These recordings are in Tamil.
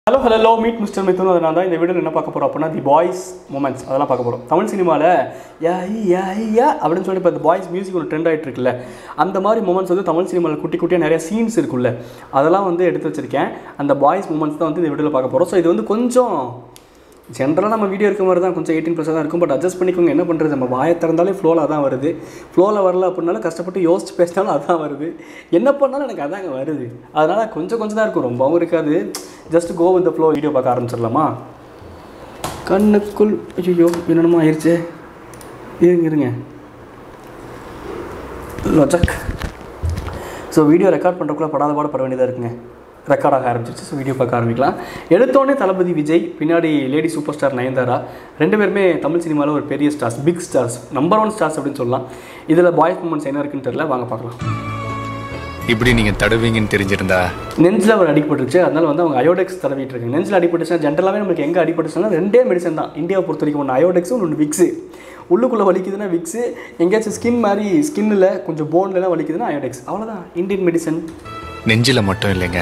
Hello hello meet mister Mithun அதனால தான் இந்த வீடியோவில் என்ன பார்க்க போகிறோம் அப்படின்னா தி பாய்ஸ் மூமெண்ட்ஸ் அதெல்லாம் பார்க்க போகிறோம் தமிழ் சினிமாவில் யா யா யா அப்படின்னு சொல்லி இப்போ பாய்ஸ் மியூசிக் ஒரு ட்ரெண்ட் ஆகிட்டு இருக்குல்ல அந்த மாதிரி மூமெண்ட்ஸ் வந்து தமிழ் சினிமாவில் குட்டி குட்டியாக நிறைய சீன்ஸ் இருக்குல்ல அதெல்லாம் வந்து எடுத்து வச்சிருக்கேன் அந்த பாய்ஸ் மூமெண்ட்ஸ் தான் வந்து இந்த வீடியோவில் பார்க்க போகிறோம் ஸோ இது வந்து கொஞ்சம் ஜென்ரலாக நம்ம வீடியோ இருக்க மாதிரி தான் கொஞ்சம் எயிட்டீன் ப்ளஸ் தான் இருக்கும் பட் அட்ஜஸ்ட் பண்ணிக்கோங்க என்ன பண்ணுறது நம்ம வாயை திறந்தாலே ஃப்ளோவில் அதான் வருது ஃப்ளோவில் வரல அப்படின்னாலும் கஷ்டப்பட்டு யோசிச்சு பேசினாலும் அதான் வருது என்ன பண்ணாலும் எனக்கு அதாங்க வருது அதனால் கொஞ்சம் கொஞ்சம் தான் இருக்கும் ரொம்பவும் இருக்காது just go with flow video பார்க்க ஆரம்பிச்சிடலாமா கண்ணுக்குள் ஐயோ என்னென்னமோ ஆயிடுச்சே இருங்க இருங்க லொஜக் ஸோ வீடியோ ரெக்கார்ட் பண்ணுறக்குள்ள படாத பாட பட வேண்டியதாக இருக்குங்க ரெக்கார்ட் ஆக ஆரம்பிச்சிருச்சு ஸோ வீடியோ பார்க்க ஆரம்பிக்கலாம் எடுத்தோடனே தளபதி விஜய் பின்னாடி லேடி சூப்பர் ஸ்டார் நயன்தாரா ரெண்டு பேருமே தமிழ் சினிமாவில் ஒரு பெரிய stars big stars number one stars அப்படின்னு சொல்லலாம் இதில் பாய்ஸ் மூமெண்ட்ஸ் என்ன இருக்குன்னு தெரியல வாங்க பார்க்கலாம் இப்படி நீங்க தடுவீங்கன்னு தெரிஞ்சிருந்தா நெஞ்சில் அவர் அடிபட்டுருச்சு அதனால வந்து அவங்க அயோடெக்ஸ் தடவிட்டு இருக்காங்க நெஞ்சில் அடிபட்டுச்சுன்னா ஜென்ரலாகவே நமக்கு எங்கே அடிபட்டுச்சுன்னா ரெண்டே மெடிசன் தான் இந்தியாவை பொறுத்த வரைக்கும் ஒன்று அயோடெக்ஸும் ஒன்று விக்ஸு உள்ளுக்குள்ளே வலிக்குதுன்னா விக்ஸு எங்கேயாச்சும் ஸ்கின் மாதிரி ஸ்கின்னில் கொஞ்சம் போன்லலாம் வலிக்குதுன்னா அயோடெக்ஸ் அவ்வளோதான் இந்தியன் மெடிசன் நெஞ்சில மட்டும் இல்லைங்க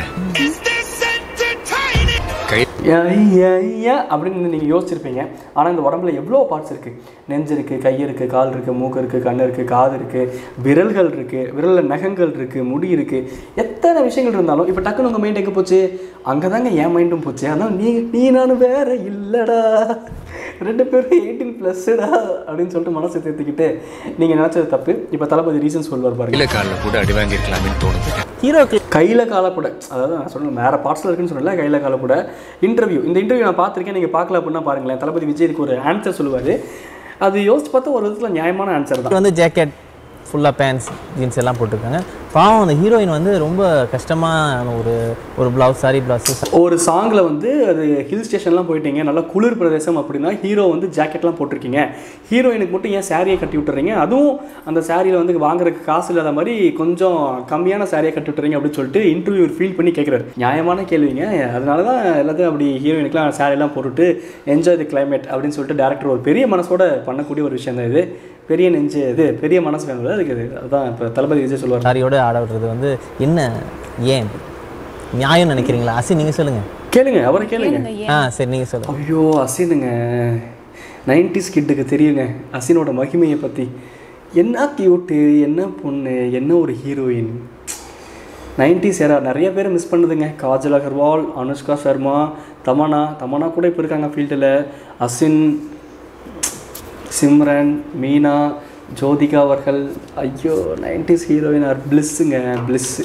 கை ஐயா அப்படின்னு நீங்கள் யோசிச்சிருப்பீங்க ஆனால் இந்த உடம்புல எவ்வளோ பார்ட்ஸ் இருக்குது நெஞ்சு இருக்குது கை இருக்குது கால் இருக்குது மூக்கு இருக்குது கண் இருக்குது காது இருக்குது விரல்கள் இருக்குது விரலில் நகங்கள் இருக்குது முடி இருக்குது எத்தனை விஷயங்கள் இருந்தாலும் இப்போ டக்குன்னு உங்கள் மைண்ட் எங்கே போச்சு அங்கே தாங்க என் மைண்டும் போச்சு அதான் நீ நீ நானும் வேற இல்லைடா ரெண்டு பேரும் எயிட்டீன் ப்ளஸ்டா அப்படின்னு சொல்லிட்டு மனசை தேர்த்திக்கிட்டு நீங்கள் நினச்சது தப்பு இப்போ தளபதி ரீசன் சொல்லுவார் பாருங்க கீழே காலில் கூட அடி வாங்கியிருக்கலாமேன்னு தோணுது ஹீரோக்கு கையில் கால கூட அதாவது நான் சொன்னேன் வேறு பார்ட்ஸில் இருக்குன்னு சொன்னல கையில் கால கூட இன்டர்வியூ இந்த இன்டர்வியூ நான் பார்த்துருக்கேன் நீங்கள் பார்க்கல அப்படின்னா பாருங்களேன் தளபதி விஜய் இதுக்கு ஒரு ஆன்சர் சொல்லுவார் அது யோசிச்சு பார்த்தா ஒரு விதத்தில் நியாயமான ஆன்சர் தான் வந்து ஜாக்கெட் ஃபுல்லாக பேண்ட்ஸ் ஜீன்ஸ் எல்லாம் போட்டிருக்காங்க பாவம் அந்த ஹீரோயின் வந்து ரொம்ப கஷ்டமான ஒரு ஒரு ப்ளவுஸ் சாரி ப்ளவுஸ் ஒரு சாங்கில் வந்து அது ஹில் ஸ்டேஷன்லாம் போயிட்டீங்க நல்லா குளிர் பிரதேசம் அப்படின்னா ஹீரோ வந்து ஜாக்கெட்லாம் போட்டிருக்கீங்க ஹீரோயினுக்கு மட்டும் ஏன் சாரியை கட்டி விட்டுறீங்க அதுவும் அந்த சாரியில் வந்து வாங்குறதுக்கு காசு இல்லாத மாதிரி கொஞ்சம் கம்மியான சாரியை கட்டி விட்டுறீங்க அப்படின்னு சொல்லிட்டு இன்டர்வியூ ஃபீல் பண்ணி கேட்குறாரு நியாயமான கேள்விங்க அதனால தான் எல்லாத்தையும் அப்படி ஹீரோயினுக்குலாம் சாரியெல்லாம் போட்டுட்டு என்ஜாய் தி climate அப்படின்னு சொல்லிட்டு டேரக்டர் ஒரு பெரிய மனசோட பண்ணக்கூடிய ஒரு விஷயம் தான் இது பெரிய நெஞ்சு இது பெரிய மனசு வேணும் அதுக்கு இது அதுதான் இப்போ தளபதி விஜய் சொல்லுவார் சாரியோட ஆட விடுறது வந்து என்ன ஏன் நியாயம் நினைக்கிறீங்களா அசி நீங்கள் சொல்லுங்கள் கேளுங்க அவரை கேளுங்க ஆ சரி நீங்கள் சொல்லுங்கள் ஐயோ அசினுங்க நைன்டிஸ் கிட்டுக்கு தெரியுங்க அசினோட மகிமையை பற்றி என்ன கியூட்டு என்ன பொண்ணு என்ன ஒரு ஹீரோயின் நைன்டிஸ் ஏரா நிறைய பேர் மிஸ் பண்ணுதுங்க காஜல் அகர்வால் அனுஷ்கா சர்மா தமனா தமனா கூட இப்போ இருக்காங்க ஃபீல்டில் அசின் சிம்ரன் மீனா ஜோதிகா அவர்கள் ஐயோ நைன்டிஸ் ஹீரோயின் ஆர் பிளிஸ்ஸுங்க பிளிஸ்ஸு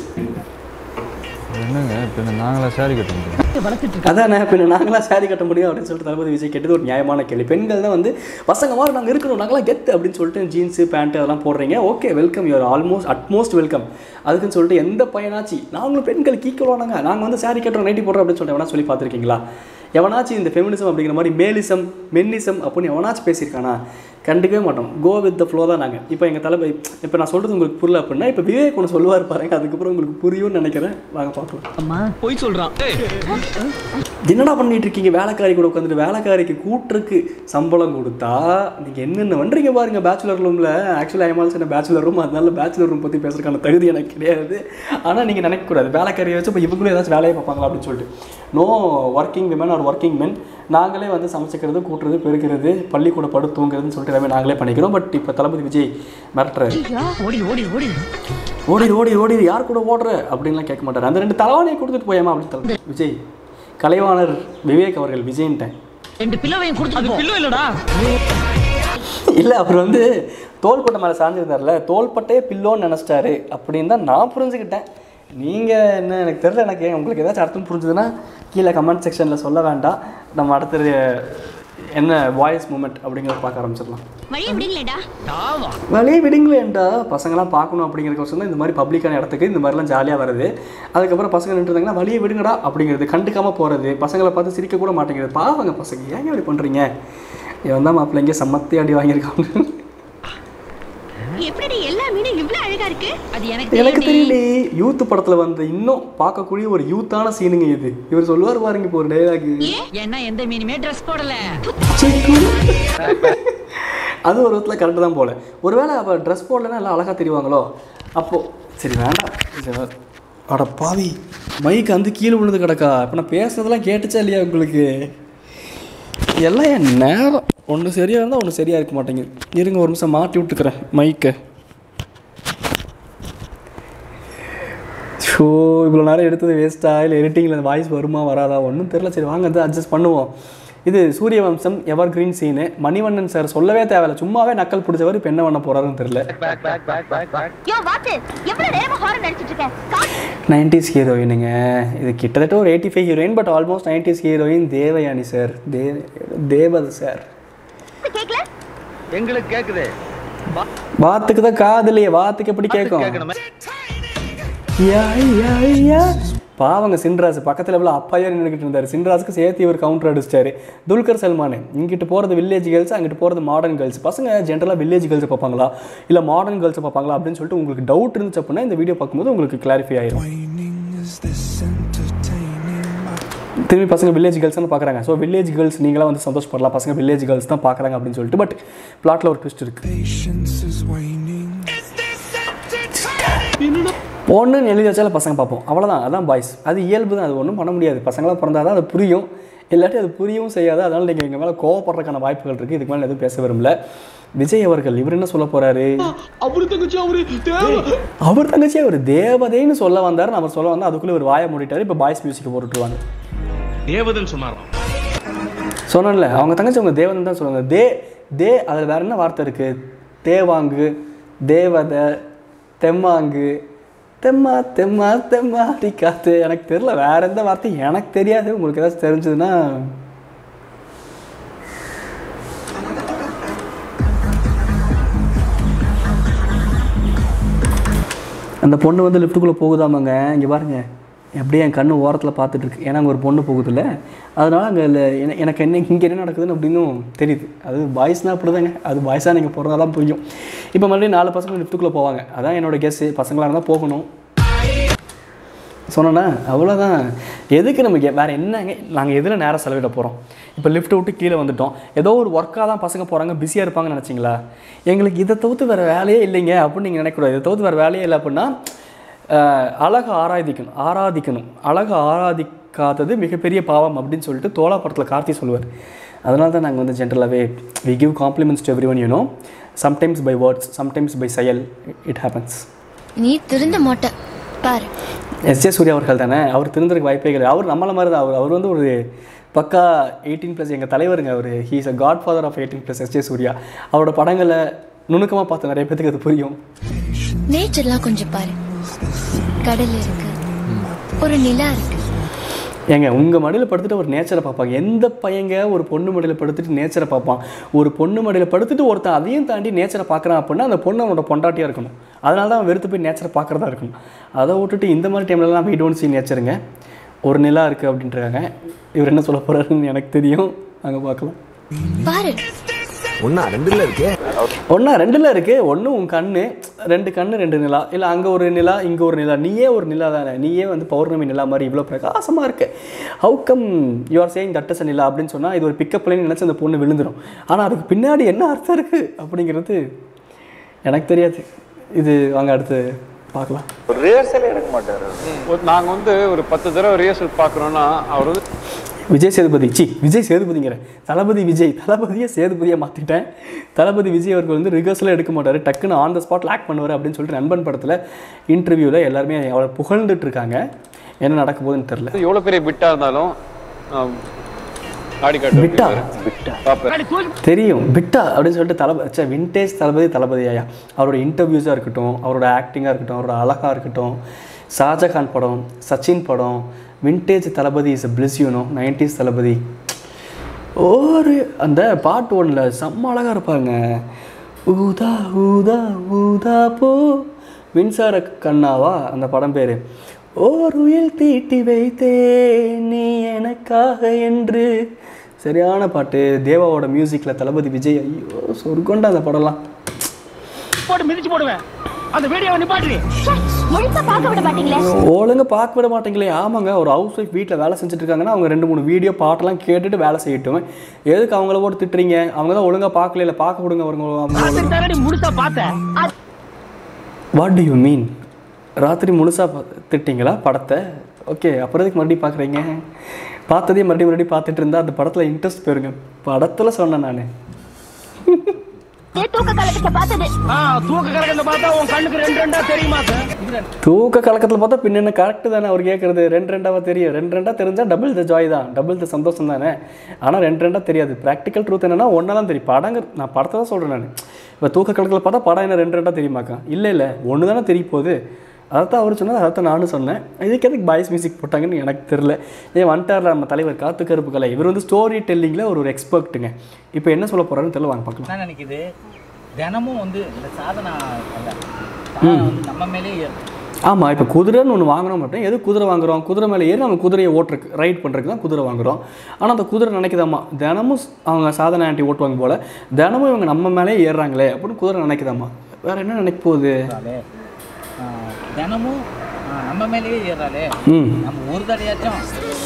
என்னங்க இப்போ நாங்களா சாரி கட்ட முடியும் அதானே பின்ன நாங்களாம் சாரி கட்ட முடியும் அப்படின்னு சொல்லிட்டு தளபதி விஜய் கேட்டது ஒரு நியாயமான கேள்வி பெண்கள் தான் வந்து பசங்க மாதிரி நாங்கள் இருக்கணும் நாங்களாம் கெத்து அப்படின்னு சொல்லிட்டு ஜீன்ஸு பேண்ட்டு அதெல்லாம் போடுறீங்க okay welcome you are almost utmost welcome அதுக்குன்னு சொல்லிட்டு எந்த பையனாச்சு நாங்களும் பெண்களுக்கு ஈக்குவலானாங்க நாங்கள் வந்து சாரி கட்டுறோம் நைட்டி போடுறோம் அப்படின்னு சொல்லிட்டு எவனா சொல்லி பார்த்துருக்கீங்களா எவனாச்சும் இந்த ஃபெமினிசம் அப்படிங்கிற மாதிரி மேலிசம் மென்னிசம் அப்படின்னு எவனாச்சும் பேசியிருக்கானா கண்டுக்கவே மாட்டோம் கோ வித் த ஃப்ளோ தான் நாங்கள் இப்போ எங்கள் தளபதி இப்போ நான் சொல்கிறது உங்களுக்கு புரியல அப்படின்னா இப்போ விவேக் ஒன்று சொல்லுவார் பாருங்க அதுக்கப்புறம் உங்களுக்கு புரியும்னு நினைக்கிறேன் வாங்க பார்க்கலாம் என்னடா பண்ணிட்டு இருக்கீங்க வேலைக்காரி கூட உட்காந்துட்டு வேலைக்காரிக்கு கூட்டுருக்கு சம்பளம் கொடுத்தா நீங்கள் என்னென்ன பண்ணுறீங்க பாருங்க பேச்சுலர் ரூமில் ஆக்சுவலாக ஐமால்ஸ் என்ன பேச்சுலர் ரூம் அதனால பேச்சுலர் ரூம் பற்றி பேசுறதுக்கான தகுதி எனக்கு கிடையாது ஆனால் நீங்கள் நினைக்கக்கூடாது வேலைக்காரியை வச்சு இப்போ இவங்களும் ஏதாச்சும் வேலையை பார்ப்பாங்களா அப்படின்னு சொல்லிட்டு no working women are working men நாங்களே வந்து சமைச்சிக்கிறது கூட்டுறது பெருக்கிறது பள்ளிக்கூட படு தூங்குறதுன்னு சொல்லிட்டு எல்லாமே நாங்களே பண்ணிக்கிறோம் பட் இப்போ தளபதி விஜய் மிரட்டுறாரு ஓடிடு ஓடி ஓடி யார் கூட ஓடுற அப்படின்லாம் கேட்க மாட்டார் அந்த ரெண்டு தலைவாணியை கொடுத்துட்டு போயாமா அப்படின்னு தலை விஜய் கலைவாணர் விவேக் அவர்கள் விஜய்ன்ட்டேன் ரெண்டு பில்லோவையும் கொடுத்து பில்லோ இல்லடா இல்லை அவர் வந்து தோள்பட்டை மேலே சாஞ்சிருந்தார்ல தோள்பட்டையே பில்லோன்னு நினச்சிட்டாரு அப்படின்னு தான் நான் புரிஞ்சுக்கிட்டேன் நீங்கள் என்ன எனக்கு தெரியல எனக்கு உங்களுக்கு ஏதாச்சும் அர்த்தம் புரிஞ்சுதுன்னா கீழே கமெண்ட் செக்ஷனில் சொல்ல வேண்டாம் நம்ம அடுத்தது என்ன வாய்ஸ் மூமெண்ட் அப்படிங்கிறத பார்க்க ஆரம்பிச்சிடலாம் வழிய விடுங்களேடா வழியே விடுங்களேன்டா பசங்களாம் பார்க்கணும் அப்படிங்கிறதுக்கோசரம் தான் இந்த மாதிரி பப்ளிக்கான இடத்துக்கு இந்த மாதிரிலாம் ஜாலியாக வருது அதுக்கப்புறம் பசங்க நின்றுருந்தாங்கன்னா வழியே விடுங்கடா அப்படிங்கிறது கண்டுக்காமல் போகிறது பசங்களை பார்த்து சிரிக்க கூட மாட்டேங்கிறது பாவங்க பசங்க ஏங்க இப்படி பண்ணுறீங்க இவன் தான் மாப்பிள்ளை இங்கே சம்மத்தி அடி வாங்கியிருக்காங்க எப்படி எல்லா மீனும் இவ்ளோ அழகா இருக்கு அது எனக்கு எனக்கு தெரியும்டி. தெரியல யூத் படத்தில் வந்து இன்னும் பார்க்கக்கூடிய ஒரு யூத்தான சீனுங்க இது இவர் சொல்லுவார் பாருங்க இப்போ ஒரு டைலாக் ஏன்னா எந்த மீனுமே ட்ரெஸ் போடல அது ஒரு விதத்தில் கரெக்டு தான் போல ஒருவேளை அவள் ட்ரெஸ் போடலன்னா எல்லாம் அழகாக தெரிவாங்களோ அப்போது சரி வேண்டாம் சரி, அட பாவி மைக் வந்து கீழே விழுந்து கிடக்கா இப்போ நான் பேசுனதெல்லாம் கேட்டுச்சா இல்லையா உங்களுக்கு எல்லாம் என் நேரம் ஒன்று சரியாக இருந்தால் ஒன்று சரியாக இருக்க மாட்டேங்குது இருங்க ஒரு நிமிஷம் மாட்டி விட்டுக்கிறேன் மைக்கை ஷோ இவ்வளோ நேரம் எடுத்தது வேஸ்ட்டா இல்லை எடிட்டிங்கில் அந்த வாய்ஸ் வருமா வராதா ஒன்றும் தெரில சரி வாங்க வந்து அட்ஜஸ்ட் பண்ணுவோம் இது Surya Vamsam ever green Seenu Manivannan sir சொல்லவே தேவையில்ல சும்மாவே நக்கல் பிடிச்சவர் இப்போ என்ன பண்ண போறாருன்னு தெரில யோ வாத்து எவ்வளவு நேரமா ஹாரன் அடிச்சிட்டு இருக்க காசு நைன்டிஸ் ஹீரோயினுங்க இது கிட்டத்தட்ட ஒரு eighty five heroine but almost nineties heroine Devayani sir தே தேவத சார் கேக்கல எங்களுக்கு கேக்குது வாத்துக்கு தான் காது இல்லையே வாத்துக்கு எப்படி கேட்கும் யா, யா, யா. பாவங்க சின்ராஜ் பக்கத்தில் எவ்வளோ அப்பாயா நின்றுக்கிட்டு இருந்தார் சின்ராஜுக்கு சேர்த்து இவர் கவுண்டர் அடிச்சிட்டாரு துல்கர் சல்மான் இங்கிட்டு போகிறது வில்லேஜ் கேர்ள்ஸ் அங்கிட்டு போகிறது மாடர்ன் கேர்ள்ஸ் பசங்க ஜென்ரலாக வில்லேஜ் கேர்ள்ஸ் பார்ப்பாங்களா இல்லை மாடர்ன் கேர்ள்ஸ் பார்ப்பாங்களா அப்படின்னு சொல்லிட்டு உங்களுக்கு டவுட் இருந்துச்சு அப்படின்னா இந்த வீடியோ பார்க்கும்போது உங்களுக்கு கிளாரிஃபை ஆயிரும் திரும்பி பசங்க வில்லேஜ் கேர்ள்ஸ் தான் பார்க்குறாங்க ஸோ வில்லேஜ் கேர்ள்ஸ் நீங்களாம் வந்து சந்தோஷப்படலாம் பசங்க வில்லேஜ் கேர்ள்ஸ் தான் பார்க்குறாங்க அப்படின்னு சொல்லிட்டு பட் பிளாட்டில் ஒரு ட்விஸ்ட் இருக்கு பொண்ணுன்னு எழுதி வச்சாலும் பசங்க பார்ப்போம் அவ்வளோதான் அதான் பாய்ஸ் அது இயல்பு தான் அது ஒன்றும் பண்ண முடியாது பசங்களாம் பிறந்தால் தான் அது புரியும் இல்லாட்டி அது புரியவும் செய்யாது அதனால் நீங்கள் எங்கள் மேலே கோவப்படுறதுக்கான வாய்ப்புகள் இருக்குது இதுக்கு மேலே எதுவும் பேச விரும்பல விஜய் அவர்கள் இவர் என்ன சொல்ல போறாரு அவர் தங்கச்சி அவர் தேவதைன்னு சொல்ல வந்தார் அவர் சொல்ல வந்தால் அதுக்குள்ளே ஒரு வாயை மூடிட்டாரு இப்போ பாய்ஸ் மியூசிக் போட்டுருவாங்க தேவதன் சொன்னாராம் சொன்னேன்ல அவங்க தங்கச்சி அவங்க தேவன் தான் சொல்லுவாங்க தே தே அதில் வேற என்ன வார்த்தை இருக்கு தேவாங்கு தேவதை தெம்மாங்கு தெம்மா தெம்மா தெம்மா அடி காத்து எனக்கு தெரியல வேற எந்த வார்த்தையும் எனக்கு தெரியாது உங்களுக்கு ஏதாச்சும் தெரிஞ்சதுன்னா அந்த பொண்ணு வந்து லிஃப்ட்டுக்குள்ளே போகுதாமாங்க இங்கே பாருங்க அப்படியே என் கண்ணு ஓரத்தில் பார்த்துட்டு இருக்கு ஏன்னா அங்கே ஒரு பொண்ணு போகுதுல்ல அதனால அங்கே இல்லை என- எனக்கு என்ன இங்கே என்ன நடக்குதுன்னு அப்படின்னும் தெரியுது அது பாய்ஸ்னால் அப்படிதாங்க அது பாய்ஸாக நீங்கள் போகிறதாலாம் புரியும் இப்போ மறுபடியும் நாலு பசங்க லிஃப்ட்டுக்குள்ளே போவாங்க அதான் என்னோட கெஸ்ஸு பசங்களாக இருந்தால் போகணும் சொன்னேன்னா அவ்வளோதான் எதுக்கு நமக்கு வேறு என்னங்க நாங்கள் எதில் நேரம் செலவிட போகிறோம் இப்போ லிஃப்ட்டை விட்டு கீழே வந்துட்டோம் ஏதோ ஒரு ஒர்க்காக தான் பசங்க போகிறாங்க பிஸியாக இருப்பாங்கன்னு நினச்சிங்களா எங்களுக்கு இதை தவிர்த்து வேறு வேலையே இல்லைங்க அப்படின்னு நீங்கள் நினைக்கக்கூடாது இதை தவிர்த்து வேறு வேலையே இல்லை அப்படின்னா அஹ், அழகை ஆராதிக்கணும் ஆராதிக்கணும் அழகை ஆராதிக்காதது மிகப்பெரிய பாவம் அப்படின்னு சொல்லிட்டு தோலா படத்தில் கார்த்தி சொல்லுவார் அதனால தான் நாங்கள் வந்து ஜென்ரலாகவே we give compliments to everyone you know sometimes by words sometimes by செயல் இட் ஹேப்பன்ஸ் நீ திருந்த மாட்ட பாரு எஸ் ஜே சூர்யா அவர்கள் தானே அவர் திருந்தருக்கு வாய்ப்பே கிடையாது அவர் நம்மள மாதிரி தான் அவர் அவர் வந்து ஒரு பக்கா எயிட்டீன் ப்ளஸ் எங்கள் தலைவருங்க அவர் he's a godfather of eighteen plus S J Suriya அவரோட படங்களை நுணுக்கமாக பார்த்த நிறைய பேத்துக்கு அது புரியும் நேச்சர்லாம் கொஞ்சம் பாரு கடல் இருக்கு ஒரு நிலா இருக்கு ஏங்க உங்கள் மடியில் படுத்துட்டு ஒரு நேச்சரை பார்ப்பாங்க எந்த பையங்க ஒரு பொண்ணு மடியில் படுத்துட்டு நேச்சரை பார்ப்பான் ஒரு பொண்ணு மடியில் படுத்துட்டு ஒருத்தன் அதையும் தாண்டி நேச்சரை பார்க்குறான் அப்படின்னா அந்த பொண்ணு அவனோட பொண்டாட்டியாக இருக்கணும் அதனால தான் அவன் வெறுத்து போய் நேச்சரை பார்க்குறதா இருக்கணும் அதை விட்டுட்டு இந்த மாதிரி டைம்லலாம் we don't see நேச்சருங்க ஒரு நிலா இருக்குது அப்படின்றாங்க இவர் என்ன சொல்ல போகிறாருன்னு எனக்கு தெரியும் அங்கே பார்க்கலாம் பாரு ஒன்றா ரெண்டில் இருக்குது ஒன்று உன் கண்ணு ரெண்டு கண்ணு ரெண்டு நிலா இல்லை அங்கே ஒரு நிலா இங்கே ஒரு நிலா நீயே ஒரு நிலா தானே நீயே வந்து பௌர்ணமி நிலா மாதிரி இவ்வளோ பிரகாசமாக இருக்கு how come you are saying that is a நிலா அப்படின்னு சொன்னால் இது ஒரு பிக்கப் லைன் நினச்சி அந்த பொண்ணு விழுந்துடும் ஆனால் அதுக்கு பின்னாடி என்ன அர்த்தம் இருக்குது அப்படிங்கிறது எனக்கு தெரியாது இது வாங்க அடுத்து பார்க்கலாம் நாங்கள் வந்து ஒரு பத்து தடவை ரிஹர்சல் பார்க்குறோன்னா அவர் வந்து விஜய் சேதுபதி சி விஜய் சேதுபதிங்கிற தளபதி விஜய் தளபதியை சேதுபதியை மாற்றிட்டேன் தளபதி விஜய் அவர்கள் வந்து ரிகர்சலாக எடுக்க மாட்டார் டக்குன்னு ஆன் த ஸ்பாட் லாக் பண்ணுவார் அப்படின்னு சொல்லிட்டு நண்பன் படத்தில் இன்டர்வியூவில் எல்லாருமே அவரை புகழ்ந்துட்டு இருக்காங்க என்ன நடக்க போகுதுன்னு தெரில எவ்வளோ பெரிய பிட்டாக இருந்தாலும் ஆம், ஆடி காட்டு பிட்டா பார்ப்பேன் தெரியும் பிட்டா அப்படின்னு சொல்லிட்டு தளபதி சே விண்டேஜ் தளபதி தளபதி ஐயா அவரோட இன்டர்வியூஸாக இருக்கட்டும் அவரோட ஆக்டிங்காக இருக்கட்டும் அவரோட அழகாக இருக்கட்டும் ஷாஜகான் படம் சச்சின் படம் vintage Thalapathy is bliss you know nineties Thalapathy ஒரு அந்த பாட்டு ஒன்றில் செம்ம அழகாக இருப்பாங்க ஊதா ஊதா ஊதா போ மின்சார கண்ணாவா அந்த படம் பேர் ஓர் உயில் தீட்டி வைத்தே நீ எனக்காக என்று சரியான பாட்டு தேவாவோட மியூசிக்கில் தளபதி விஜய் ஐயோ சொர்க்கொண்டா அந்த படம்லாம் போட்டு மிதிச்சு போடுவேன் அந்த வீடியோவை நிப்பாட்டு முழுசா பார்க்க விட மாட்டீங்களே ஒழுங்கா பார்க்க விட மாட்டேங்களே ஆமாங்க ஒரு ஹவுஸ் ஒய்ஃப் வீட்டில் வேலை செஞ்சுட்டு இருக்காங்கன்னா அவங்க ரெண்டு மூணு வீடியோ பாட்டெல்லாம் கேட்டுட்டு வேலை செய்யட்டும் எதுக்கு அவங்கள போட்டு திட்டுறீங்க அவங்க தான் ஒழுங்காக பார்க்கல இல்லை பார்க்க விடுங்க அவங்க அவங்க தரடி முழுசா பார்த்தேன் வாட் டு யூ மீன் ராத்திரி முழுசாக பார்த்துட்டீங்களா படத்தை ஓகே அப்புறம் எதுக்கு மறுபடியும் பார்க்குறீங்க பார்த்ததே மறுபடியும் மறுபடியும் பார்த்துட்டு இருந்தா அந்த படத்தில் இன்ட்ரெஸ்ட் போயிருங்க படத்தில் சொன்னேன் நான் ஆ, தூக்க கலக்கத்தை பார்த்தா உன் கண்ணுக்கு ரெண்டு ரெண்டா தெரியுமா சார் தூக்க கலக்கத்தில் பார்த்தா பின்ன என்ன கரெக்டு தானே அவர் கேட்குறது ரெண்டு ரெண்டாவா தெரியும் ரெண்டு ரெண்டாக தெரிஞ்சால் டபுள் த ஜாய் தான் டபுள் த சந்தோஷம் தானே ஆனால் ரெண்டு ரெண்டாக தெரியாது ப்ராக்டிக்கல் ட்ரூத் என்னன்னா ஒன்றா தான் தெரியும் படங்க நான் படத்தை தான் சொல்கிறேன் நான் இப்போ தூக்க கலக்கத்தில் பார்த்தா படம் என்ன ரெண்டு ரெண்டாக தெரியுமாக்கா இல்லை இல்லை ஒன்று தானே தெரிய போகுது அதைத்தான் அவர் சொன்னார் அதைத்தான் நானும் சொன்னேன் இதுக்கு எதுக்கு பாய்ஸ் மியூசிக் போட்டாங்கன்னு எனக்கு தெரில ஏன் வந்துட்டார்ல நம்ம தலைவர் காத்து கருப்பு கலை இவர் வந்து ஸ்டோரி டெல்லிங்கில் ஒரு ஒரு எக்ஸ்பர்ட்டுங்க இப்போ என்ன சொல்ல போகிறாருன்னு தெரியல வாங்க பார்க்கலாம் என்ன நினைக்குது தினமும் வந்து இந்த சாதனை அல்ல சாதனை வந்து நம்ம மேலேயே ஏறும். ஆமாம் இப்போ குதிரைன்னு ஒன்று வாங்குறோம் மட்டும் எது குதிரை வாங்குறோம் குதிரை மேலே ஏறி நம்ம குதிரையை ஓட்டுறக்கு ரைட் பண்ணுறதுக்கு தான் குதிரை வாங்குறோம் ஆனால் அந்த குதிரை நினைக்குதாம்மா தினமும் ஸ்- அவங்க சாதனை ஆண்டி ஓட்டுவாங்க போல் தினமும் இவங்க நம்ம மேலே ஏறுறாங்களே அப்படின்னு குதிரை நினைக்குதாம்மா வேற என்ன நினைக்க போகுது ஏறாளே. ஆ, தினமும் ஆ, நம்ம மேலேயே ஏறாளே ம் நம்ம ஒரு தடையாச்சும்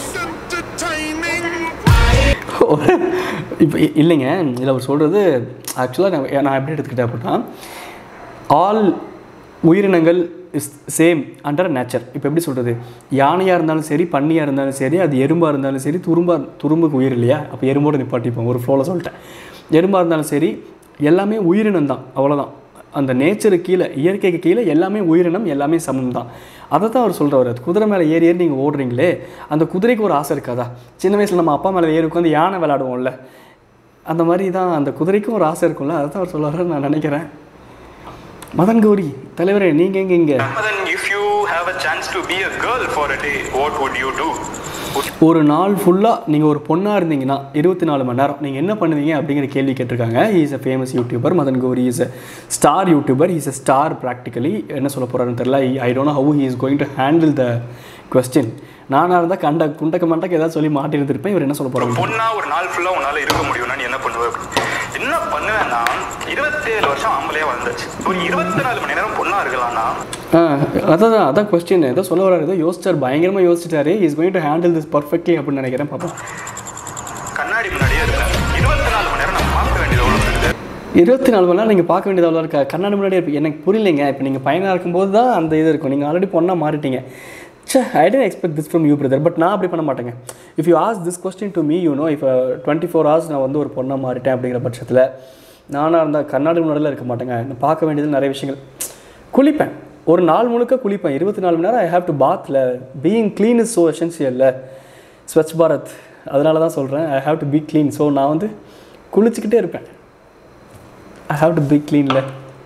இப்போ இல்லைங்க இதில் அவர் சொல்கிறது ஆக்சுவலாக நான் நான் எப்படி எடுத்துக்கிட்டேன் அப்படின்னா ஆல் உயிரினங்கள் இஸ் சேம் அண்டர் நேச்சர் இப்போ எப்படி சொல்கிறது யானையாக இருந்தாலும் சரி பன்னியாக இருந்தாலும் சரி அது எறும்பாக இருந்தாலும் சரி துரும்பா துரும்புக்கு உயிர் இல்லையா அப்போ எறும்போடு நிப்பாட்டிப்போம் ஒரு ஃப்ளோவில் சொல்லிட்டேன் எறும்பாக இருந்தாலும் சரி எல்லாமே உயிரினம் தான் அவ்வளோதான் அந்த நேச்சருக்கு கீழே இயற்கைக்கு கீழே எல்லாமே உயிரினம் எல்லாமே சமம் தான் அதை தான் அவர் சொல்கிறவர் அது குதிரை மேலே ஏறி ஏறி நீங்கள் ஓடுறீங்களே அந்த குதிரைக்கு ஒரு ஆசை இருக்காதா சின்ன வயசில் நம்ம அப்பா மேலே ஏறி உட்காந்து யானை விளையாடுவோம்ல அந்த மாதிரி தான் அந்த குதிரைக்கும் ஒரு ஆசை இருக்கும்ல அதை தான் அவர் சொல்லுவாருன்னு நான் நினைக்கிறேன் மதன் கௌரி தலைவரே நீங்கள் எங்கே இங்கே Then if you have a chance to be a girl for a day, what would you do? ஒரு நாள் ஃபுல்லாக நீங்கள் ஒரு பொண்ணாக இருந்தீங்கன்னா இருபத்தி நாலு மணி நேரம் நீங்கள் என்ன பண்ணுவீங்க அப்படிங்கிற கேள்வி கேட்டிருக்காங்க is a famous youtuber Madan Gowri is a star youtuber is a star practically என்ன சொல்ல போகிறாருன்னு தெரியல I don't how he is going to handle the question நானாக இருந்தால் கண்ட குண்டக்க மண்டக்க ஏதாவது சொல்லி மாட்டிருந்திருப்பேன் இவர் என்ன சொல்ல ஒரு போகிறாங்க பொண்ணா ஒரு நாள் ஃபுல்லா உன்னால இருக்க முடியும்னா நீ என்ன பண்ணுவ என்ன பண்ணுவேன்னா இருபத்தேழு வருஷம் ஆம்பளையா வளர்ந்துச்சு ஒரு இருபத்தி நாலு மணி நேரம் பொண்ணா இருக்கலாம்னா ஆ அதான் அதான் கொஸ்டின் ஏதோ சொல்ல வராரு ஏதோ யோசிச்சார் பயங்கரமாக யோசிச்சிட்டாரு is going to handle this perfectly அப்படின்னு நினைக்கிறேன் பாப்போம் கண்ணாடி முன்னாடியே இருப்பேன் இருபத்தி நாலு மணி நேரம் நான் பார்க்க வேண்டியது எவ்வளவு இருக்குது இருபத்தி நாலு மணி நேரம் நீங்கள் பார்க்க வேண்டியது அவ்வளோ இருக்கா கண்ணாடி முன்னாடி இருப்பீங்க எனக்கு புரியலைங்க இப்போ நீங்கள் பையனாக இருக்கும்போது தான் அந்த இது இருக்கும் நீங்கள் ஆல்ரெடி பொண்ணாக மாறிட்டீங்க say I didn't expect this from you brother but நான் அப்படி பண்ண மாட்டேங்க if you ask this question to me you know இப்போ டுவெண்ட்டி ஃபோர் ஹவர்ஸ் நான் வந்து ஒரு பொண்ணாக மாறிட்டேன் அப்படிங்கிற பட்சத்தில் நானாக இருந்தால் கண்ணாடி முன்னாடிலாம் இருக்க மாட்டேங்க நான் பார்க்க வேண்டியது நிறைய விஷயங்கள் குளிப்பேன் ஒரு நாள் முழுக்க குளிப்பேன் இருபத்தி நாலு மணி நேரம் ஐ ஹேவ் டு பாத்தில் பீயிங் க்ளீன் இஸ் ஸோ எசென்சியல்ல ஸ்வச் பாரத் அதனால தான் சொல்கிறேன் I have to be clean so நான் வந்து குளிச்சுக்கிட்டே இருப்பேன் ஐ ஹாவ் டு பி க்ளீனில்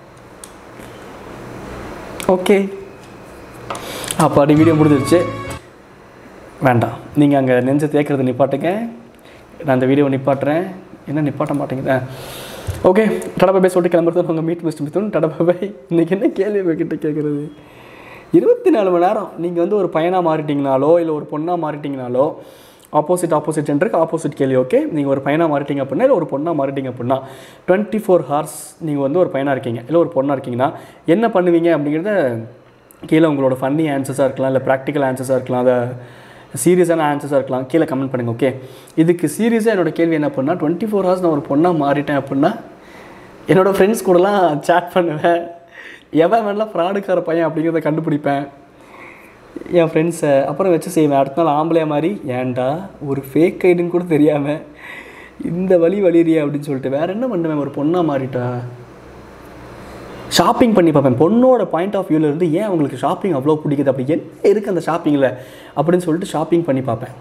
ஓகே அப்பாடி வீடியோ முடிஞ்சிருச்சு வேண்டாம் நீங்கள் அங்கே நெஞ்சை தேய்க்கிறது நிப்பாட்டுங்க நான் அந்த வீடியோவை நிப்பாட்டுறேன் என்ன நிப்பாட்ட மாட்டேங்குது ஓகே டடபாபை சொல்லிட்டு கிளம்புறது உங்கள் மீட் மிஸ்ட் மித்துன் டடபாபை இன்றைக்கி என்ன கேள்வி உங்ககிட்ட கேட்குறது இருபத்தி நாலு மணி நேரம் நீங்கள் வந்து ஒரு பையனாக மாறிட்டீங்கனாலோ இல்லை ஒரு பொண்ணாக மாறிட்டீங்கனாலோ ஆப்போசிட் ஆப்போசிட் ஜென்டருக்கு ஆப்போசிட் கேள்வி ஓகே நீங்கள் ஒரு பையனாக மாறிட்டீங்க அப்படின்னா இல்லை ஒரு பொண்ணாக மாறிட்டீங்க அப்படின்னா டுவெண்ட்டி ஃபோர் ஹார்ஸ் நீங்கள் வந்து ஒரு பையனாக இருக்கீங்க இல்லை ஒரு பொண்ணாக இருக்கீங்கன்னா என்ன பண்ணுவீங்க அப்படிங்கிறத கீழே உங்களோட ஃபன்னி ஆன்சர்ஸாக இருக்கலாம் இல்லை ப்ராக்டிக்கல் ஆன்சர்ஸாக இருக்கலாம் அதை சீரியஸான ஆன்சர்ஸாக இருக்கலாம் கீழே கமெண்ட் பண்ணுங்கள் ஓகே இதுக்கு சீரியஸாக என்னோட கேள்வி என்ன பண்ணால் டுவெண்ட்டி ஃபோர் ஹவர்ஸ் நான் ஒரு பொண்ணாக மாறிட்டேன் அப்படின்னா என்னோடய ஃப்ரெண்ட்ஸ் கூடலாம் சேட் பண்ணுவேன் எவன் வேணாலும் ஃப்ராடுக்கார பையன் அப்படிங்கிறத கண்டுபிடிப்பேன் என் ஃப்ரெண்ட்ஸை அப்புறம் வச்சு செய்வேன் அடுத்த நாள் ஆம்பளையா மாதிரி ஏன்டா ஒரு ஃபேக் ஐடின்னு கூட தெரியாமல் இந்த வழி வலிறியே அப்படின்னு சொல்லிட்டு வேறு என்ன பண்ணுவேன் ஒரு பொண்ணாக மாறிட்டா ஷாப்பிங் பண்ணி பார்ப்பேன் பொண்ணோட பாயிண்ட் ஆஃப் வியூலேருந்து ஏன் அவங்களுக்கு ஷாப்பிங் அவ்வளோ பிடிக்குது அப்படி என்ன இருக்குது அந்த ஷாப்பிங்கில் அப்படின்னு சொல்லிட்டு ஷாப்பிங் பண்ணி பார்ப்பேன்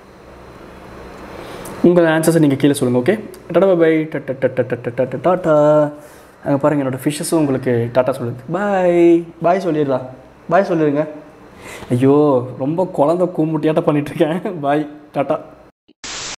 உங்கள் ஆன்சர்ஸை நீங்கள் கீழே சொல்லுங்கள் ஓகே டாடா பை டாட்டா அங்கே பாருங்கள் என்னோடய ஃபிஷ்ஷஸும் உங்களுக்கு டாட்டா சொல்லுது பாய் பாய் சொல்லிடலாம் பாய் சொல்லிடுங்க ஐயோ ரொம்ப குழந்த கூமுட்டியாட்டம் பண்ணிகிட்ருக்கேன் பாய் டாட்டா